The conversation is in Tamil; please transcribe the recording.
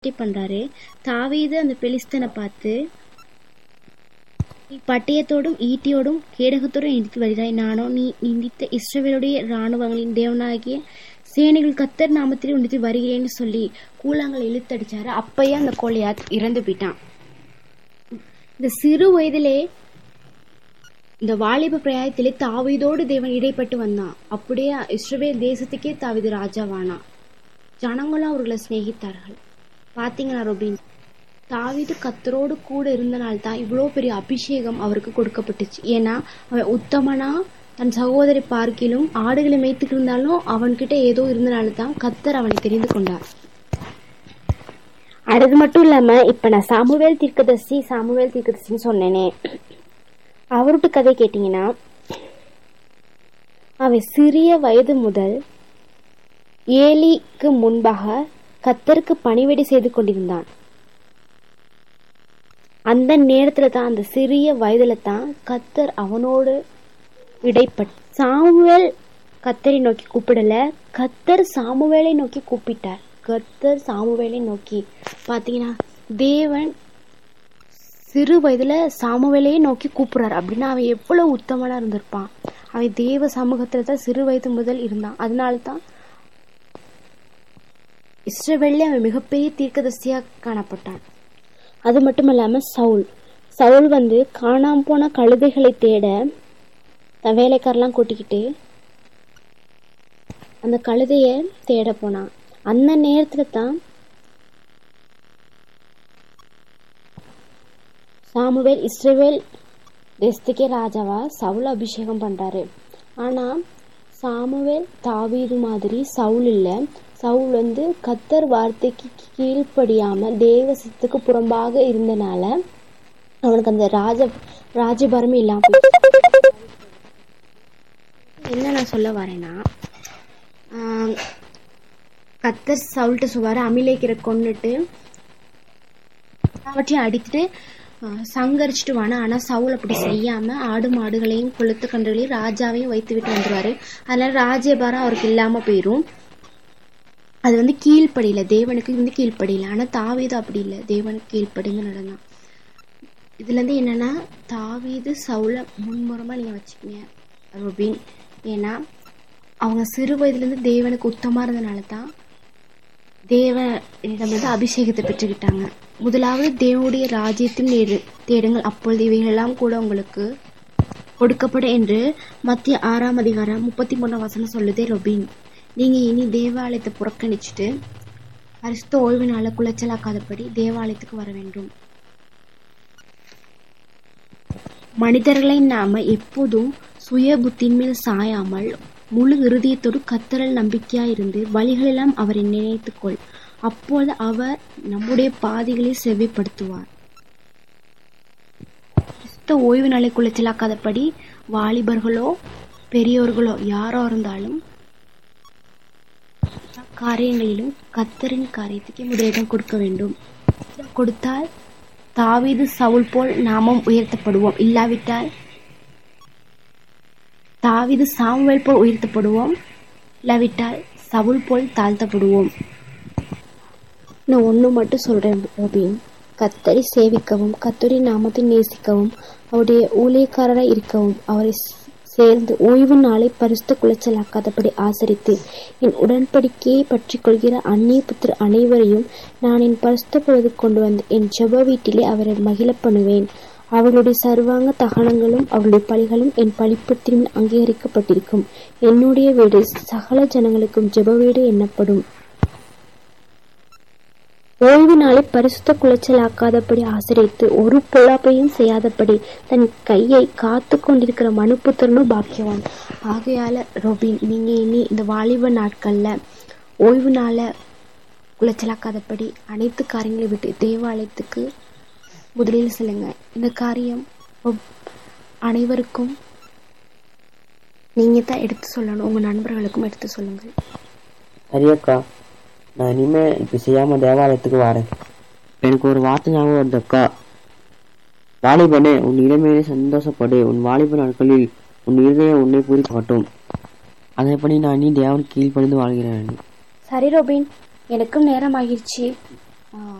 எப்படி பண்றாரு தாவீது அந்த பெலிஸ்தனை பார்த்து நீ பட்டயத்தோடும் ஈட்டியோடும் கேடகத்தோடும் எடுத்து வருகிறாய் நானோ நீ நிந்தித்த இஸ்ரவேலுடைய இராணுவங்களின் தேவனாகிய சேனைகள் கத்தர் நாமத்திலே உண்டித்து வருகிறேன்னு சொல்லி கூழாங்கல் இழுத்தடிச்சாரு அப்பயே அந்த கோலியாத் இறந்து போயிட்டான் இந்த சிறு வயதிலே இந்த வாலிப பிரயாயத்திலே தாவீதோடு தேவன் இடைப்பட்டு வந்தான் அப்படியே இஸ்ரவேல் தேசத்துக்கே தாவீது ராஜாவானான் ஜனங்களும் அவர்களை சிநேகித்தார்கள் பாத்தீங்களா ரொபின் தாவீது கத்தரோடு கூட இருந்தனால்தான் இவ்வளோ பெரிய அபிஷேகம் அவருக்கு கொடுக்கப்பட்டுச்சு ஏன்னா அவன் உத்தமனா தன் சகோதரி பார்க்கிலும் ஆடுகளை மேய்த்துக்கு இருந்தாலும் அவன்கிட்ட ஏதோ இருந்தனால தான் கத்தர் அவனை தெரிந்து கொண்டார் அது மட்டும் இல்லாம இப்ப நான் சாமுவேல் தீர்க்கதர்சி சாமுவேல் தீர்க்கதர்சின்னு சொன்னேனே அவருட்டு கதை கேட்டீங்கன்னா அவன் சிறிய வயது முதல் ஏலிக்கு முன்பாக கத்தருக்கு பணிவிடை செய்து கொண்டிருந்தான் அந்த நேரத்துல தான் அந்த சிறிய வயதுல தான் கத்தர் அவனோடு இடைப்பட் சாமுவேல் கத்தரை நோக்கி கூப்பிடல கத்தர் சாமுவேலை நோக்கி கூப்பிட்டார் கத்தர் சாமுவேலை நோக்கி பாத்தீங்கன்னா தேவன் சிறு வயதுல சாமுவேலையே நோக்கி கூப்பிடுறாரு அப்படின்னா அவன் எவ்வளவு உத்தமனா இருந்திருப்பான் அவன் தேவ சமூகத்துல தான் சிறு வயது முதல் இருந்தான் அதனால தான் இஸ்ரவேல்ல அவன் மிகப்பெரிய தீர்க்கதரிசியா காணப்பட்டான் அது மட்டும் இல்லாம சவுல் சவுல் வந்து காணாம போன கழுதைகளை தேட தன் வேலைக்காரெல்லாம் கூட்டிக்கிட்டு அந்த கழுதைய தேட போனான் அந்த நேரத்துல தான் சாமுவேல் இஸ்ரவேல் தேசத்துக்கே ராஜாவா சவுல் அபிஷேகம் பண்றாரு ஆனா சாமுவேல் தாவீது மாதிரி சவுல் இல்ல சவுல் வந்து கத்தர் வார்த்தைக்கு கீழ்ப்படியாம தேவசத்துக்கு புறம்பாக இருந்தனால அவனுக்கு அந்த ராஜ ராஜபாரமே இல்லாம போயிடுச்சு. என்ன நான் சொல்ல வரேன்னா ஆஹ், கத்தர் சவுல்ட்ட சொல்வாரு அமிலேக்கிற கொன்னுட்டு எல்லாவற்றையும் அடித்துட்டு ஆஹ், சங்கரிச்சுட்டு வானா ஆனா சவுல் அப்படி செய்யாம ஆடு மாடுகளையும் கொளுத்து கன்றுகளையும் ராஜாவையும் வைத்து விட்டு வந்துருவாரு அதனால ராஜ்யபாரம் அவருக்கு இல்லாம போயிரும் அது வந்து கீழ்ப்படியில தேவனுக்கு வந்து கீழ்ப்படியில ஆனா தாவீது அப்படி இல்லை தேவனுக்கு கீழ்ப்படிந்து நடந்தான் இதுல இருந்து என்னன்னா தாவீது சவுல முன்முறமா நீங்க வச்சுக்கீங்க ரொபின் ஏன்னா அவங்க சிறு வயதுல இருந்து தேவனுக்கு உத்தமா இருந்தனால தான் தேவனிடம் வந்து அபிஷேகத்தை பெற்றுக்கிட்டாங்க முதலாவது தேவனுடைய ராஜ்யத்தின் நேரு தேடுங்கள் அப்பொழுது இவைகளெல்லாம் கூட உங்களுக்கு கொடுக்கப்படும் என்று மத்திய ஆறாம் அதிகாரம் முப்பத்தி மூணாம் வசனம் சொல்லுதே ரொபின் நீங்க இனி தேவாலயத்தை புறக்கணிச்சுட்டு பரிசுத்த ஓய்வு நாள குலைச்சலாக்காதபடி தேவாலயத்துக்கு வர வேண்டும் மனிதர்களை நாம எப்போதும் சுய புத்தின் மேல் சாயாமல் முழு இருதயத்தோடு கத்தரல் நம்பிக்கையா இருந்து வழிகளெல்லாம் அவரை நினைத்துக்கொள் அப்போது அவர் நம்முடைய பாதைகளை செவ்விப்படுத்துவார் கிறிஸ்த ஓய்வு நாளை குலைச்சலாக்காதபடி வாலிபர்களோ பெரியோர்களோ யாரோ இருந்தாலும் காரியங்களிலும் கத்தரின் காரியத்துக்கு முதலிடம் கொடுக்க வேண்டும் கொடுத்தால் தாவீது சவுல் போல் நாமும் உயர்த்தப்படுவோம் இல்லாவிட்டால் தாவீது சாமுவேல் போல் உயர்த்தப்படுவோம் இல்லாவிட்டால் சவுல் போல் தாழ்த்தப்படுவோம் நான் ஒன்று மட்டும் சொல்றேன் ரோபின் கத்தரை சேவிக்கவும் கத்தரி நாமத்தை நேசிக்கவும் அவருடைய ஊழியக்காரராய் இருக்கவும் அவரை சேர்ந்து ஓய்வு நாளை பரிசுத்த குலைச்சலாக்காதபடி ஆசரித்து என் உடன்படிக்கையை பற்றி கொள்கிற அந்நிய புத்திர அனைவரையும் நான் என் பரிசுத்த பொழுது கொண்டு வந்து என் ஜெப வீட்டிலே அவரை மகிழ பண்ணுவேன் அவர்களுடைய சர்வாங்க தகனங்களும் அவருடைய பலிகளும் என் பழிப்பத்திலும் அங்கீகரிக்கப்பட்டிருக்கும் என்னுடைய வீடு சகல ஜனங்களுக்கும் ஜெப வீடு எண்ணப்படும் ஓய்வு நாளை பரிசுத்த குலைச்சலாக்காதபடி ஆசிரியத்து ஒரு பொழாப்பையும் செய்யாதபடி தன் கையை காத்து கொண்டிருக்கிற மனுப்புத்திரனும் பாக்கியவான் ஆகையால ரொபின் நீங்க இனி இந்த வாலிப நாட்கள்ல ஓய்வு நாளை குலைச்சலாக்காதபடி அனைத்து காரியங்களையும் விட்டு தேவாலயத்துக்கு முதலில் செல்லுங்க இந்த காரியம் ஒப்- அனைவருக்கும் நீங்க தான் எடுத்து சொல்லணும் உங்க நண்பர்களுக்கும் எடுத்து சொல்லுங்கள் சரியக்கா நான் இனிமே இப்படி செய்யாம தேவாலயத்துக்கு வரேன் எனக்கு ஒரு வார்த்தை ஞாபகம் வருது அக்கா வாலிபனே உன் இளமையிலே சந்தோஷப்படு உன் வாலிப நாட்களில் உன் இருதயம் உன்னை பூரிப்பாட்டும் அதன்படி நான் நீ தேவன் கீழ்ப்படிந்து வாழ்கிறேன் சரி ரோபின் எனக்கும் நேரம் ஆகிருச்சு ஆ